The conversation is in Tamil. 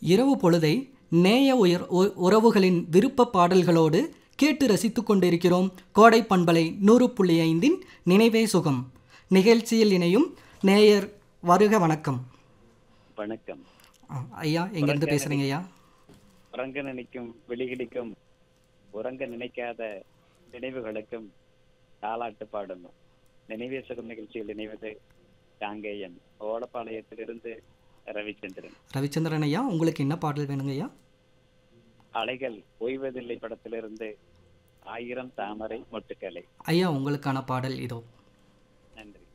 இரவு பொழுதை நேய உயர் உ- உறவுகளின் விருப்ப பாடல்களோடு கேட்டு ரசித்துக் கொண்டிருக்கிறோம் கோடை பண்பலை நூறு புள்ளி ஐந்தின் நினைவே சுகம் நிகழ்ச்சியில் இணையும் நேயர் வருக வணக்கம் வணக்கம் ஆ, ஐயா எங்கேருந்து பேசுகிறீங்க ஐயா உறங்க நினைக்கும் விழிகளுக்கும் உறங்க நினைக்காத நினைவுகளுக்கும் தாலாட்டு பாடும் நினைவே சுகம் நிகழ்ச்சியில் இணைவது காங்கேயன் ஓடப்பாளையத்திலிருந்து ரவிச்சந்திரன் ரவிச்சந்திரன் ஐயா உங்களுக்கு என்ன பாடல் வேணுங்க ஐயா அலைகள் ஓய்வதில்லை படத்திலிருந்து ஆயிரம் தாமரை மொட்டுக்களை ஐயா உங்களுக்கான பாடல் இதோ நன்றி